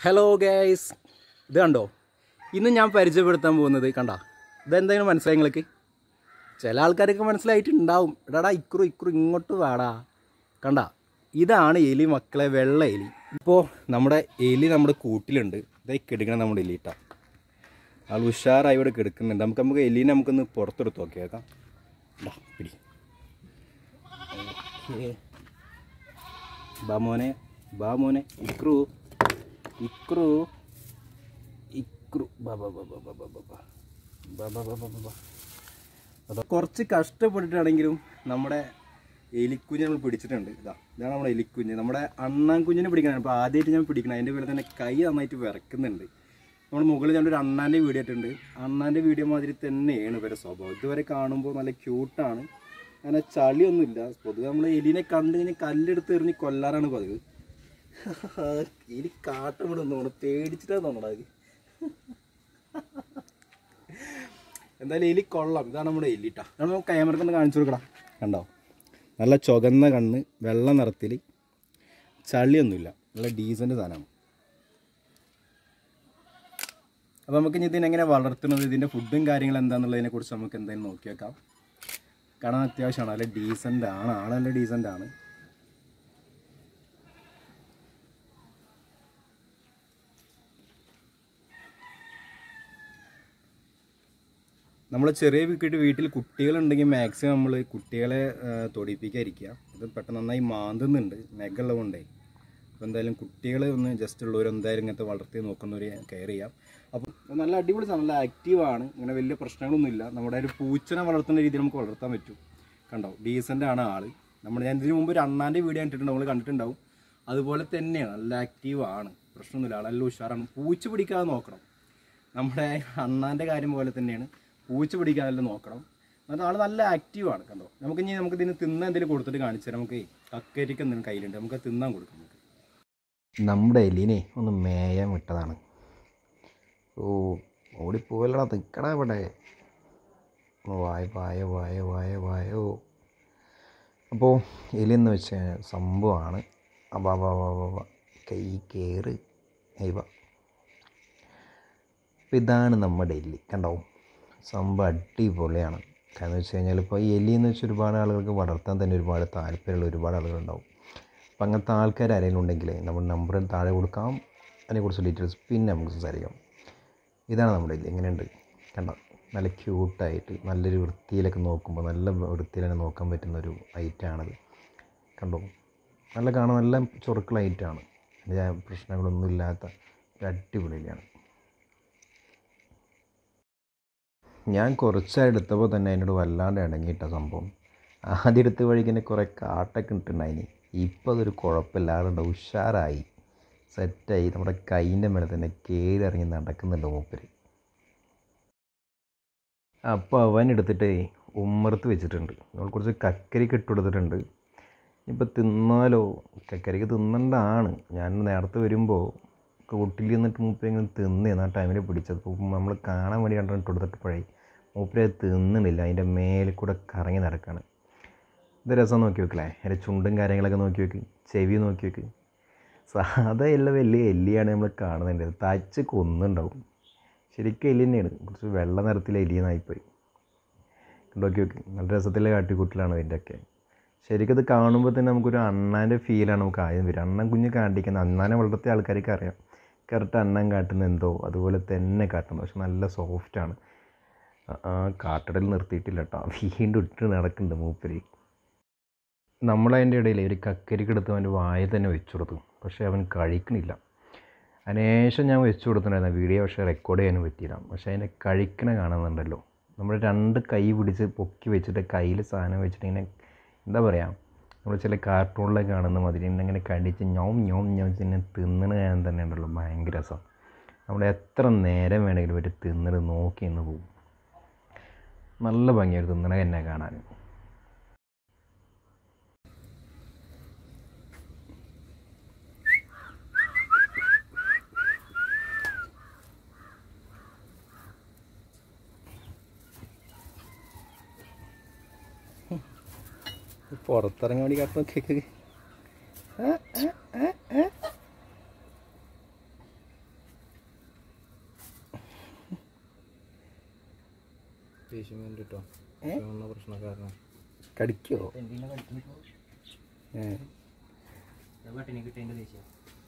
Hello guys ഇത് കണ്ടോ ഇന്ന് ഞാൻ പരിചയപ്പെടുത്താൻ പോകുന്നത് കണ്ട ഇതെന്തെങ്കിലും മനസ്സിലായി നിങ്ങൾക്ക് ചില ആൾക്കാർക്ക് മനസ്സിലായിട്ടുണ്ടാവും എടാടാ ഇക്കുറു ഇക്കുറു ഇങ്ങോട്ട് വാടാ കണ്ട ഇതാണ് എലി മക്കളെ വെള്ള എലി ഇപ്പോൾ നമ്മുടെ എലി നമ്മുടെ കൂട്ടിലുണ്ട് ഇതായി കിടക്കണം നമ്മുടെ എലി ഇട്ടാ ആൾ ഉഷാറായി ഇവിടെ കിടക്കുന്നുണ്ട് നമുക്ക് നമുക്ക് എലീനെ നമുക്കൊന്ന് പുറത്തെടുത്ത് നോക്കിയേക്കാം ദാ, പിടി ഓക്കേ. ബാ മോനെ ബാ മോനെ ഇക്രു ഇക്രു ഇക്രു ബാ ബാ ബാ ബാ ബാ ബാ ബാ ബാ. ബാ ബാ ബാ ബാ ബാ ബാ. അതാ കുറച്ച് കഷ്ടപ്പെട്ടിട്ടാണെങ്കിലും നമ്മുടെ എലിക്കുഞ്ഞ് നമ്മൾ പിടിച്ചിട്ടുണ്ട് ഇതാ ഇതാണ് നമ്മുടെ എലിക്കുഞ്ഞ് നമ്മുടെ അണ്ണാൻ കുഞ്ഞിനെ പിടിക്കണം അപ്പോൾ ആദ്യമായിട്ട് ഞാൻ പിടിക്കണം അതിൻ്റെ പേര് തന്നെ കൈ നന്നായിട്ട് വിറക്കുന്നുണ്ട് നമ്മൾ മുകളിൽ ഞാനൊരു അണ്ണാൻ്റെ വീഡിയോ ഇട്ടിട്ടുണ്ട് അണ്ണാൻ്റെ വീഡിയോ മാതിരി തന്നെയാണ് ഇവരുടെ സ്വഭാവം ഇതുവരെ കാണുമ്പോൾ നല്ല ക്യൂട്ടാണ് അങ്ങനെ ചളിയൊന്നുമില്ല പൊതുവെ നമ്മൾ എലിനെ കണ്ടു കഴിഞ്ഞാൽ കല്ലെടുത്ത് എറിഞ്ഞ് കൊല്ലാറാണ് പതിവ് എലി കാട്ടം വിടും തോന്നുന്നു പേടിച്ചിട്ടാണ് തോന്നണത് അത് എന്തായാലും എലി കൊള്ളാം ഇതാണ് നമ്മുടെ എലിട്ടാ നമ്മൾ ക്യാമറ തന്നെ കാണിച്ചു കൊടുക്കണം കണ്ടോ നല്ല ചുവന്ന കണ്ണ് വെള്ള നിറത്തിൽ ചളിയൊന്നുമില്ല നല്ല ഡീസൻറ്റ് സാധനമാണ് അപ്പോൾ നമുക്ക് ഇനി ഇതിനെങ്ങനെ വളർത്തുന്നത് ഇതിൻ്റെ ഫുഡും കാര്യങ്ങളും എന്താണെന്നുള്ളതിനെ കുറിച്ച് നമുക്ക് എന്തായാലും നോക്കി വെക്കാം കാണാൻ അത്യാവശ്യമാണ് നല്ല ഡീസൻ്റ് ആണ് ആള് നല്ല ഡീസൻ്റ് ആണ് നമ്മൾ ചെറിയ വീട്ടിൽ വീട്ടിൽ കുട്ടികളുണ്ടെങ്കിൽ മാക്സിമം നമ്മൾ കുട്ടികളെ ആ, തൊടിപ്പിക്കാതിരിക്കുക ഇത് പെട്ടെന്ന് നന്നായി മാന്തുന്നുണ്ട് നെഗുള്ളതുകൊണ്ടേ അപ്പോൾ എന്തായാലും കുട്ടികൾ ഒന്ന് ജസ്റ്റ് ഉള്ളവർ എന്തായാലും ഇങ്ങനത്തെ വളർത്തി നോക്കുന്നവർ കെയർ ചെയ്യാം അപ്പോൾ നല്ല അടിപൊളി സാധനം നല്ല ആക്റ്റീവാണ് ഇങ്ങനെ വലിയ പ്രശ്നങ്ങളൊന്നുമില്ല നമ്മുടെ ഒരു പൂച്ചനെ വളർത്തുന്ന രീതിയിൽ നമുക്ക് വളർത്താൻ പറ്റും കണ്ടോ ഡീസൻ്റ് ആണ് ആള് നമ്മൾ ഞാൻ ഇതിന് മുമ്പ് ഒരു അണ്ണാൻ്റെ വീഡിയോ കണ്ടിട്ടുണ്ട് നമ്മൾ കണ്ടിട്ടുണ്ടാവും അതുപോലെ തന്നെയാണ് നല്ല ആക്റ്റീവാണ് പ്രശ്നമൊന്നുമില്ല ആൾ നല്ല ഉഷാറാണ് പൂച്ച പിടിക്കാതെ നോക്കണം നമ്മുടെ അണ്ണാൻ്റെ കാര്യം പോലെ തന്നെയാണ് പൂച്ച പിടിക്കാതെ നോക്കണം എന്നിട്ട് ആൾ നല്ല ആക്റ്റീവാണ് കണ്ടോ നമുക്ക് ഇനി നമുക്ക് ഇതിന് തിന്നാൻ എന്തെങ്കിലും കൊടുത്തിട്ട് കാണിച്ചു തരാം നമുക്ക് കക്കരിക്ക് എന്തെങ്കിലും കയ്യിലുണ്ട് നമുക്ക് തിന്നാൻ കൊടുക്കാം നമുക്ക് നമ്മുടെ എലിനെ ഒന്ന് മേയാൻ വിട്ടതാണ് ഓ ഓടിപ്പോവല്ലടാ നിൽക്കടാ ഇവിടെ വായ വായ വായ വായ വായോ അപ്പോൾ എലി എന്ന് വെച്ച് കഴിഞ്ഞാൽ സംഭവമാണ് അബാ ബാ ബാ ബാ ബാ കൈ കയറ് അയ്യ അപ്പോൾ ഇതാണ് നമ്മുടെ എലി കണ്ടോ സംഭവം അടിപൊളിയാണ് കാരണം വെച്ച് കഴിഞ്ഞാൽ ഇപ്പോൾ ഈ എലി എന്ന് വെച്ചാൽ ഒരുപാട് ആളുകൾക്ക് വളർത്താൻ തന്നെ ഒരുപാട് താല്പര്യമുള്ള ഒരുപാട് ആളുകളുണ്ടാവും അപ്പം അങ്ങനത്തെ ആൾക്കാർ ആരെങ്കിലും ഉണ്ടെങ്കിൽ നമ്മൾ നമ്പർ താഴെ കൊടുക്കാം അതിനെക്കുറിച്ച് ഡീറ്റെയിൽസ് പിന്നെ നമുക്ക് സംസാരിക്കാം ഇതാണ് നമ്മുടെ എലി എങ്ങനെയുണ്ട് കണ്ടോ നല്ല ക്യൂട്ടായിട്ട് നല്ലൊരു വൃത്തിയിലൊക്കെ നോക്കുമ്പോൾ നല്ല വൃത്തിയിൽ തന്നെ നോക്കാൻ പറ്റുന്ന ഒരു ഐറ്റാണത് കണ്ടോ നല്ല കാണാൻ നല്ല ചൊറുക്കുള്ള ഐറ്റാണ് അതിൻ്റെ പ്രശ്നങ്ങളൊന്നും ഇല്ലാത്ത ഒരു അടിപൊളി എലിയാണ് ഞാൻ കുറച്ചായി എടുത്തപ്പോൾ തന്നെ അതിനോട് വല്ലാണ്ട് ഇണങ്ങിയിട്ട സംഭവം ആദ്യം എടുത്ത വഴിക്ക് തന്നെ കുറേ കാട്ടൊക്കെ ഇട്ടിട്ടുണ്ടായിനി ഇപ്പോൾ അതൊരു കുഴപ്പമില്ല ആളുണ്ട് ഉഷാറായി സെറ്റായി നമ്മുടെ കൈയിൻ്റെ മേലെ തന്നെ കയറി ഇറങ്ങി നടക്കുന്നുണ്ട് മൂപ്പര് അപ്പോൾ അവൻ എടുത്തിട്ട് ഉമ്മറത്ത് വെച്ചിട്ടുണ്ട് നമ്മൾ കുറച്ച് കക്കരിക്ക് ഇട്ട് കൊടുത്തിട്ടുണ്ട് ഇപ്പോൾ തിന്നാലോ കക്കരിക്ക് തിന്നണ്ടാണ് ഞാൻ നേരത്തെ വരുമ്പോൾ കൂട്ടിൽ നിന്നിട്ട് മൂപ്പര് ഇങ്ങനെ തിന്നേന്ന് ആ ടൈമിൽ പിടിച്ചത് അപ്പോൾ നമ്മൾ കാണാൻ വേണ്ടി കണ്ടിട്ട് ഇട്ട് കൊടുത്തിട്ടപ്പോഴേ മൂപ്പര് അത് തിന്നണില്ല അതിൻ്റെ മേലെ കൂടെ കറങ്ങി നടക്കുകയാണ് ഇത് രസം നോക്കി വെക്കലേ അതിൻ്റെ ചുണ്ടും കാര്യങ്ങളൊക്കെ നോക്കി വെക്ക് ചെവി നോക്കി വെക്ക് സാധാ എല്ലാം വലിയ എല്ലിയാണ് നമ്മൾ കാണുന്നുണ്ട് തച്ച് കൊന്നുണ്ടാവും ശരിക്കും എലി തന്നെയാണ് കുറച്ച് വെള്ള നിറത്തിലെ എലിയെന്നായിപ്പോയി നോക്കി വെക്ക് നല്ല രസത്തിലെ കാട്ടിക്കൂട്ടിലാണ് ഇതിൻ്റെയൊക്കെ ശരിക്കും ഇത് കാണുമ്പോൾ തന്നെ നമുക്കൊരു അണ്ണാൻ്റെ ഫീലാണ് നമുക്ക് ആദ്യം വരും അണ്ണൻ കുഞ്ഞ് കാണിക്കുന്നത് അണ്ണാനെ വളർത്തിയ ആൾക്കാർക്ക് അറിയാം കറക്റ്റ് അണ്ണൻ കാട്ടുന്ന എന്തോ അതുപോലെ തന്നെ കാട്ടുന്നു പക്ഷെ നല്ല സോഫ്റ്റാണ് ആ കാട്ടടൽ നിർത്തിയിട്ടില്ല കേട്ടോ വീണ്ടും ഇട്ട് നടക്കുന്നുണ്ട് മൂപ്പര് നമ്മളതിൻ്റെ ഇടയിൽ ഒരു കക്കരിക്കെടുത്ത് അവൻ്റെ വായ തന്നെ വെച്ചു കൊടുത്തു പക്ഷേ അവൻ കഴിക്കണില്ല അതിനുശേഷം ഞാൻ വെച്ച് കൊടുത്തിട്ടുണ്ടായിരുന്നു വീഡിയോ പക്ഷേ റെക്കോർഡ് ചെയ്യാനും പറ്റിയില്ല പക്ഷേ അതിനെ കഴിക്കണ കാണുന്നുണ്ടല്ലോ നമ്മൾ രണ്ട് കൈ പിടിച്ച് പൊക്കി വെച്ചിട്ട് കയ്യിൽ സാധനം വെച്ചിട്ട് ഇങ്ങനെ എന്താ പറയുക നമ്മൾ ചില കാർട്ടൂണിലൊക്കെ കാണുന്ന മാതിരി ഇങ്ങനെ കടിച്ച് ഞോം ഞോം ഞോം പിന്നെ തിന്നണ ഞാൻ തന്നെ ഉണ്ടല്ലോ ഭയങ്കര രസം നമ്മൾ എത്ര നേരം വേണമെങ്കിലും ഒരു തിന്നിട്ട് നോക്കി എന്ന് പോകും നല്ല ഭംഗിയായിട്ട് തിന്നണ തന്നെ കാണാൻ പുറത്തിറങ്ങാൻ വേണ്ടി കാട്ടു നോക്കി ദേഷ്യം വേണ്ടിട്ടോ ഏ? പ്രശ്നക്കാരനാ കടിക്കോ എന്തിനാ കളിക്കുന്നത് ഏ പട്ടിണി കിട്ടേണ്ട ദേഷ്യം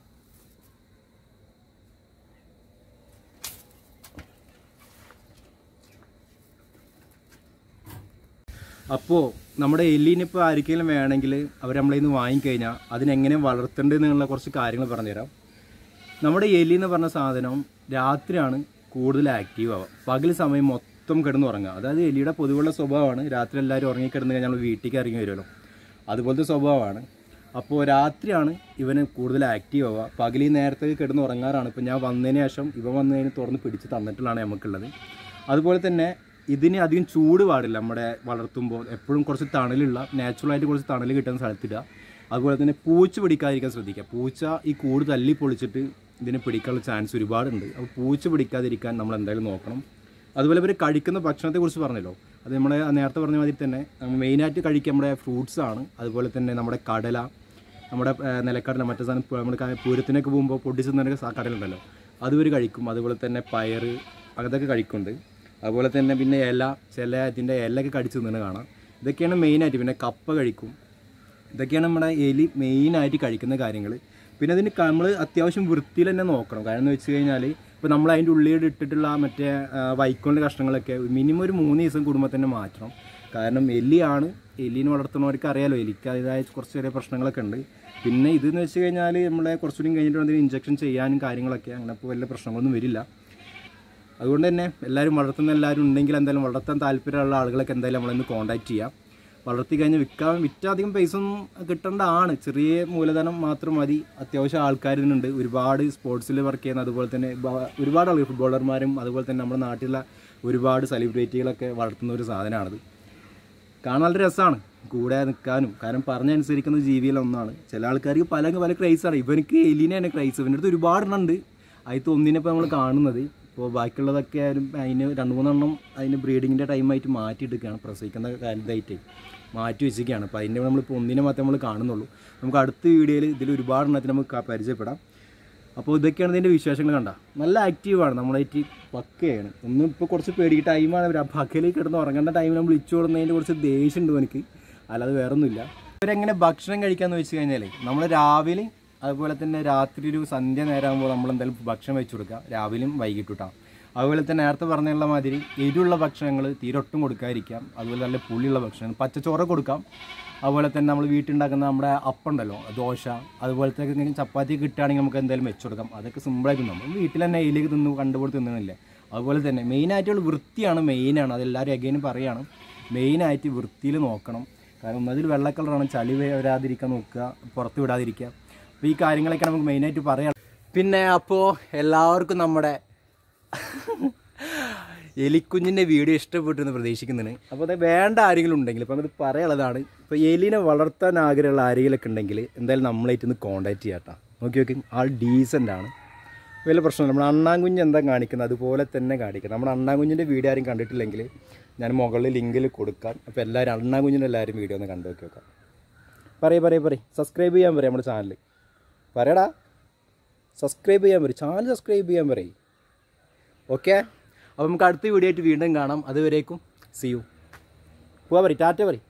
അപ്പോൾ നമ്മുടെ എല്ലിനിപ്പോൾ ആർക്കെങ്കിലും വേണമെങ്കിൽ അവർ നമ്മളെ നിന്ന് വാങ്ങിക്കഴിഞ്ഞാൽ അതിനെങ്ങനെ വളർത്തേണ്ടതെന്നുള്ള കുറച്ച് കാര്യങ്ങൾ പറഞ്ഞുതരാം നമ്മുടെ എലി എന്ന് പറഞ്ഞ സാധനം രാത്രിയാണ് കൂടുതൽ ആക്റ്റീവ് ആവുക പകൽ സമയം മൊത്തം കിടന്ന് ഉറങ്ങുക അതായത് എലിയുടെ പൊതുവുള്ള സ്വഭാവമാണ് രാത്രി എല്ലാവരും ഉറങ്ങിക്കിടന്ന് കഴിഞ്ഞാൽ നമ്മൾ വീട്ടിലേക്ക് ഇറങ്ങി വരുമല്ലോ അതുപോലത്തെ സ്വഭാവമാണ് അപ്പോൾ രാത്രിയാണ് ഇവന് കൂടുതൽ ആക്റ്റീവ് ആവുക പകൽ ഈ നേരത്തെ കിടന്ന് ഉറങ്ങാറാണ് ഇപ്പോൾ ഞാൻ വന്നതിന് ശേഷം ഇവ വന്നതിന് തുറന്ന് പിടിച്ച് തന്നിട്ടുള്ളതാണ് നമുക്കുള്ളത് അതുപോലെ തന്നെ ഇതിന് അധികം ചൂട് പാടില്ല നമ്മുടെ വളർത്തുമ്പോൾ എപ്പോഴും കുറച്ച് തണലുള്ള നാച്ചുറലായിട്ട് കുറച്ച് തണൽ കിട്ടുന്ന സ്ഥലത്തിടുക അതുപോലെ തന്നെ പൂച്ച പിടിക്കാതിരിക്കാൻ ശ്രദ്ധിക്കുക പൂച്ച ഈ കൂട് തല്ലി പൊളിച്ചിട്ട് ഇതിനെ പിടിക്കാനുള്ള ചാൻസ് ഒരുപാടുണ്ട് അപ്പോൾ പൂച്ച പിടിക്കാതിരിക്കാൻ നമ്മൾ എന്തായാലും നോക്കണം അതുപോലെ ഇവർ കഴിക്കുന്ന ഭക്ഷണത്തെക്കുറിച്ച് പറഞ്ഞല്ലോ അത് നമ്മൾ നേരത്തെ പറഞ്ഞ മാതിരി തന്നെ മെയിനായിട്ട് കഴിക്കുക നമ്മുടെ ഫ്രൂട്ട്സ് ആണ് അതുപോലെ തന്നെ നമ്മുടെ കടല നമ്മുടെ ആ, നിലക്കടല മറ്റേ സാധനം പ- നമ്മുടെ ക- പൂരത്തിനൊക്കെ പോകുമ്പോൾ പൊട്ടിച്ച് തന്നെ കടലുണ്ടല്ലോ അത് ഇവർ കഴിക്കും അതുപോലെ തന്നെ പയറ് അതൊക്കെ കഴിക്കുന്നുണ്ട് അതുപോലെ തന്നെ പിന്നെ ഇല ചില ഇതിൻ്റെ ഇലയൊക്കെ കടിച്ച് തിന്നണ കാണാം ഇതൊക്കെയാണ് മെയിനായിട്ട് പിന്നെ കപ്പ കഴിക്കും ഇതൊക്കെയാണ് നമ്മുടെ എലി മെയിനായിട്ട് കഴിക്കുന്ന കാര്യങ്ങൾ പിന്നെ അതിന് നമ്മൾ അത്യാവശ്യം വൃത്തിയിൽ തന്നെ നോക്കണം കാരണം എന്ന് വെച്ച് കഴിഞ്ഞാൽ ഇപ്പോൾ നമ്മൾ അതിൻ്റെ ഉള്ളിൽ ഇട്ടിട്ടുള്ള മറ്റേ ആ, വൈക്കോലിൻ്റെ കഷ്ണങ്ങളൊക്കെ മിനിമം ഒരു മൂന്ന് ദിവസം കൂടുമ്പോൾ തന്നെ മാറ്റണം കാരണം എലിയാണ് എലിനെ വളർത്തുന്നവർക്ക് അറിയാലോ എലിക്ക് അതിൻ്റെതായ കുറച്ച് ചെറിയ പ്രശ്നങ്ങളൊക്കെ ഉണ്ട് പിന്നെ ഇതെന്ന് വെച്ച് കഴിഞ്ഞാൽ നമ്മളെ കുറച്ചുകൂടി കഴിഞ്ഞിട്ട് അതിന് ഇഞ്ചക്ഷൻ ചെയ്യാനും കാര്യങ്ങളൊക്കെ അങ്ങനെ ഇപ്പോൾ വലിയ പ്രശ്നങ്ങളൊന്നും വരില്ല അതുകൊണ്ട് തന്നെ എല്ലാവരും വളർത്തുന്ന എല്ലാവരും ഉണ്ടെങ്കിൽ എന്തായാലും വളർത്താൻ താല്പര്യമുള്ള ആളുകളൊക്കെ എന്തായാലും നമ്മളൊന്ന് കോൺടാക്ട് ചെയ്യാം വളർത്തി കഴിഞ്ഞ് വിൽക്കാൻ വിറ്റാൽ അധികം പൈസ ഒന്നും കിട്ടേണ്ടതാണ് ചെറിയ മൂലധനം മാത്രം മതി അത്യാവശ്യം ആൾക്കാർ ഇതിനുണ്ട് ഒരുപാട് സ്പോർട്സിൽ വർക്ക് ചെയ്യുന്ന അതുപോലെ തന്നെ ബ- ഒരുപാട് ആളുകൾ ഫുട്ബോളർമാരും അതുപോലെ തന്നെ നമ്മുടെ നാട്ടിലുള്ള ഒരുപാട് സെലിബ്രിറ്റികളൊക്കെ വളർത്തുന്ന ഒരു സാധനമാണിത് കാണാൻ നല്ല രസമാണ് കൂടെ നിൽക്കാനും കാരണം പറഞ്ഞനുസരിക്കുന്ന ജീവിയിലൊന്നാണ് ചില ആൾക്കാർക്ക് പല പല ക്രൈസാണ് ഇവനക്ക് എലിനെയാണ് ക്രൈസ് ഇവൻ്റെ അടുത്ത് ഒരുപാട് എണ്ണം ഉണ്ട് അതിൽ ഒന്നിനെ ഇപ്പോൾ നമ്മൾ കാണുന്നത് ഇപ്പോൾ ബാക്കിയുള്ളതൊക്കെ ആയാലും അതിന് രണ്ട് മൂന്നെണ്ണം അതിന് ബ്രീഡിങ്ങിൻ്റെ ടൈമായിട്ട് മാറ്റിയിട്ടൊക്കെയാണ് പ്രസവിക്കുന്ന കാലത്തായിട്ട് മാറ്റി വെച്ചിരിക്കുകയാണ് അപ്പോൾ അതിൻ്റെ നമ്മളിപ്പോൾ ഒന്നിനെ മാത്രമേ നമ്മൾ കാണുന്നുള്ളൂ നമുക്ക് അടുത്ത വീഡിയോയിൽ ഇതിൽ ഒരുപാട് എണ്ണത്തിന് നമുക്ക് ക- പരിചയപ്പെടാം അപ്പോൾ ഇതൊക്കെയാണ് ഇതിൻ്റെ വിശേഷങ്ങൾ കണ്ട നല്ല ആക്റ്റീവാണ് നമ്മളായിട്ട് പക്കയാണ് ഒന്നും ഇപ്പോൾ കുറച്ച് പേടിക്ക് ടൈമാണ് അവർ പക്കലേക്ക് കിടന്ന് ഉറങ്ങേണ്ട ടൈമിൽ നമ്മൾ ഇച്ചു കൊടുക്കുന്നതിൻ്റെ കുറച്ച് ദേഷ്യമുണ്ട് എനിക്ക് അല്ലാതെ വേറെ ഒന്നുമില്ല ഇവരെങ്ങനെ ഭക്ഷണം കഴിക്കാന്ന് വെച്ച് കഴിഞ്ഞാൽ നമ്മൾ രാവിലെ അതുപോലെ തന്നെ രാത്രി ഒരു സന്ധ്യ നേരമാകുമ്പോൾ നമ്മൾ എന്തായാലും ഭക്ഷണം വെച്ച് കൊടുക്കുക രാവിലെയും വൈകിട്ടും കേട്ടോ അതുപോലെ തന്നെ നേരത്തെ പറഞ്ഞുള്ള മാതിരി എരിവുള്ള ഭക്ഷണങ്ങൾ തീരെ ഒട്ടും കൊടുക്കാതിരിക്കാം അതുപോലെ നല്ല പുളിയുള്ള ഭക്ഷണം പച്ചച്ചോറ് കൊടുക്കാം അതുപോലെ തന്നെ നമ്മൾ വീട്ടിലുണ്ടാക്കുന്ന നമ്മുടെ അപ്പം ഉണ്ടല്ലോ ദോശ അതുപോലത്തെ ഒക്കെ എന്തെങ്കിലും ചപ്പാത്തി കിട്ടുകയാണെങ്കിൽ നമുക്ക് എന്തായാലും വെച്ച് കൊടുക്കാം അതൊക്കെ സിമ്പിളായിട്ട് നമ്മൾ വീട്ടിൽ തന്നെ എയിലേക്ക് തിന്നു കണ്ടുപോലെ തിന്നണില്ലേ അതുപോലെ തന്നെ മെയിനായിട്ടുള്ള വൃത്തിയാണ് മെയിനാണ് അതെല്ലാവരും എഗൈനും പറയാണ് മെയിനായിട്ട് വൃത്തിയിൽ നോക്കണം കാരണം ഒന്നതിൽ വെള്ള കളറാണ് ചളി വരാതിരിക്കാൻ നോക്കുക പുറത്ത് വിടാതിരിക്കുക അപ്പോൾ ഈ കാര്യങ്ങളൊക്കെ നമുക്ക് മെയിനായിട്ട് പറയാം പിന്നെ അപ്പോൾ എല്ലാവർക്കും നമ്മുടെ എലിക്കുഞ്ഞിൻ്റെ വീഡിയോ ഇഷ്ടപ്പെട്ടു എന്ന് പ്രതീക്ഷിക്കുന്നതാണ് അപ്പോൾ അത് വേണ്ട ആരെങ്കിലും ഉണ്ടെങ്കിൽ ഇപ്പോൾ അത് പറയാനുള്ളതാണ് ഇപ്പോൾ എലിനെ വളർത്താൻ ആഗ്രഹമുള്ള ആരെങ്കിലൊക്കെ ഉണ്ടെങ്കിൽ എന്തായാലും നമ്മളായിട്ട് ഒന്ന് കോൺടാക്ട് ചെയ്യാം കേട്ടോ നോക്കി നോക്കി ആൾ ഡീസൻ്റ് ആണ് വലിയ പ്രശ്നമില്ല നമ്മുടെ അണ്ണാൻകുഞ്ഞ് എന്താ കാണിക്കുന്നത് അതുപോലെ തന്നെ കാണിക്കുക നമ്മുടെ അണ്ണാൻകുഞ്ഞിൻ്റെ വീഡിയോ ആരും കണ്ടിട്ടില്ലെങ്കിൽ ഞാൻ മുകളിൽ ലിങ്കിൽ കൊടുക്കാം അപ്പോൾ എല്ലാവരും അണ്ണാൻകുഞ്ഞിൻ്റെ എല്ലാവരും വീഡിയോ ഒന്ന് കണ്ടു നോക്കി നോക്കാം പറയ് പറയ് പറയ് സബ്സ്ക്രൈബ് ചെയ്യാൻ പറയും നമ്മുടെ ചാനൽ പറയടാ സബ്സ്ക്രൈബ് ചെയ്യാൻ പറയും ചാനൽ സബ്സ്ക്രൈബ് ചെയ്യാൻ പറയും ഓക്കെ അപ്പോൾ നമുക്ക് അടുത്ത വീഡിയോ ആയിട്ട് വീണ്ടും കാണാം അതുവരേക്കും സി യു പോവാ പറയും ടാറ്റ പറയും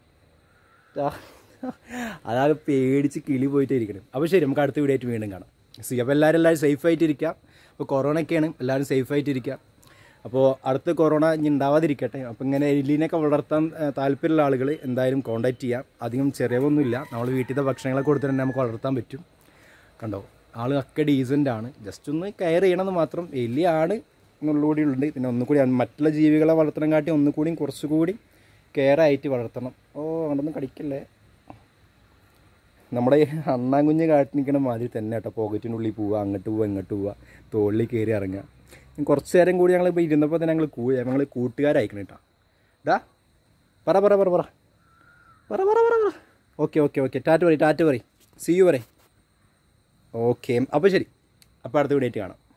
അതാകെ പേടിച്ച് കിളി പോയിട്ടേ ഇരിക്കണം അപ്പോൾ ശരി നമുക്ക് അടുത്ത വീഡിയോ ആയിട്ട് വീണ്ടും കാണാം സി അപ്പോൾ എല്ലാവരും എല്ലാവരും സേഫ് ആയിട്ടിരിക്കുക അപ്പോൾ കൊറോണയൊക്കെയാണ് എല്ലാവരും സേഫ് ആയിട്ടിരിക്കുക അപ്പോൾ അടുത്ത കൊറോണ ഇനി ഉണ്ടാവാതിരിക്കട്ടെ അപ്പോൾ ഇങ്ങനെ എലിനൊക്കെ വളർത്താൻ ആ, താല്പര്യമുള്ള ആളുകൾ എന്തായാലും കോൺടാക്ട് ചെയ്യാം അധികം ചെറിയവൊന്നുമില്ല നമ്മൾ വീട്ടിലത്തെ ഭക്ഷണങ്ങളൊക്കെ കൊടുത്തിട്ട് തന്നെ നമുക്ക് വളർത്താൻ പറ്റും കണ്ടോ ആളൊക്കെ ഡീസൻ്റ് ആണ് ജസ്റ്റ് ഒന്ന് കെയർ ചെയ്യണമെന്ന് മാത്രം എലിയാണ് എന്നുള്ളൂടി ഉണ്ട് പിന്നെ ഒന്നുകൂടി മറ്റുള്ള ജീവികളെ വളർത്തണം കാട്ടി ഒന്നുകൂടിയും കുറച്ചുകൂടി കെയർ ആയിട്ട് വളർത്തണം ഓ അങ്ങോട്ടൊന്നും കടിക്കല്ലേ നമ്മുടെ ഈ അണ്ണാങ്കുഞ്ഞ് കാട്ടി നിൽക്കുന്ന മാതിരി തന്നെ കേട്ടോ പോക്കറ്റിനുള്ളിൽ പോവുക അങ്ങോട്ട് പോവുക ഇങ്ങോട്ട് പോവുക തോളിൽ കയറി ഇറങ്ങുക ഇനി കുറച്ച് നേരം കൂടി ഞങ്ങൾ ഇപ്പോൾ ഇരുന്നപ്പോൾ തന്നെ ഞങ്ങൾ കൂ ഞങ്ങൾ കൂട്ടുകാരയക്കണം കേട്ടോ ഡാ പറ പറ പറ പറ പറ പറ പറ പറ ഓക്കെ ഓക്കെ ഓക്കെ ടാറ്റ് പറയും ടാറ്റ് പറയും സി യു പറയും ഓക്കെ അപ്പോൾ ശരി അപ്പോൾ അടുത്ത വീഡിയോ ആയിട്ട് കാണാം